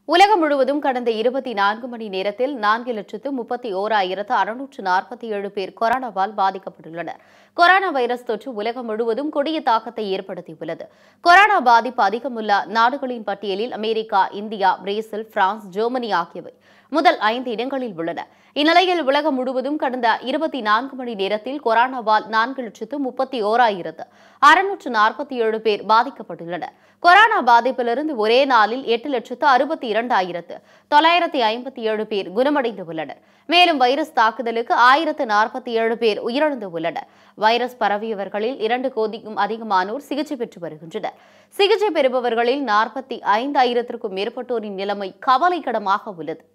உலகம் முழுவதும் கடந்த இருபத்தி நான்கு மணி நேரத்தில் நான்கு லட்சத்து முப்பத்தி ஓராயிரத்து அறுநூற்று நாற்பத்தி ஏழு பேர் கொரோனாவால் பாதிக்கப்பட்டுள்ளனர் கொரோனா வைரஸ் தொற்று உலகம் முழுவதும் கொடிய தாக்கத்தை ஏற்படுத்தியுள்ளது கொரோனா பாதிப்பு அதிகமுள்ள நாடுகளின் பட்டியலில் America India Brazil France Germany ஆகியவை முதல் ஐந்து இடங்களில் உள்ளன இந்நிலையில் உலகம் முழுவதும் கடந்த இருபத்தி நான்கு மணி நேரத்தில் கொரோனாவால் நான்கு லட்சத்து முப்பத்தி ஓராயிரத்து அறுநூற்று நாற்பத்தி ஏழு பேர் பாதிக்கப்பட்டுள்ளனர் கொரோனா பாதிப்பிலிருந்து ஒரே நாளில் எட்டு லட்சத்து அறுபத்தி இரண்டாயிரத்து தொள்ளாயிரத்தி ஐம்பத்தி ஏழு பேர் குணமடைந்து உள்ளனர் மேலும் வைரஸ் தாக்குதலுக்கு ஆயிரத்து நாற்பத்தி ஏழு பேர் உயிரிழந்து உள்ளனர் வைரஸ் பரவியவர்களில் இரண்டு கோடிக்கும் அதிகமானோர் சிகிச்சை பெற்று வருகின்றனர் சிகிச்சை பெறுபவர்களில் நாற்பத்தி ஐந்தாயிரத்திற்கும் மேற்பட்டோரின் நிலைமை கவலைக்கிடமாக உள்ளது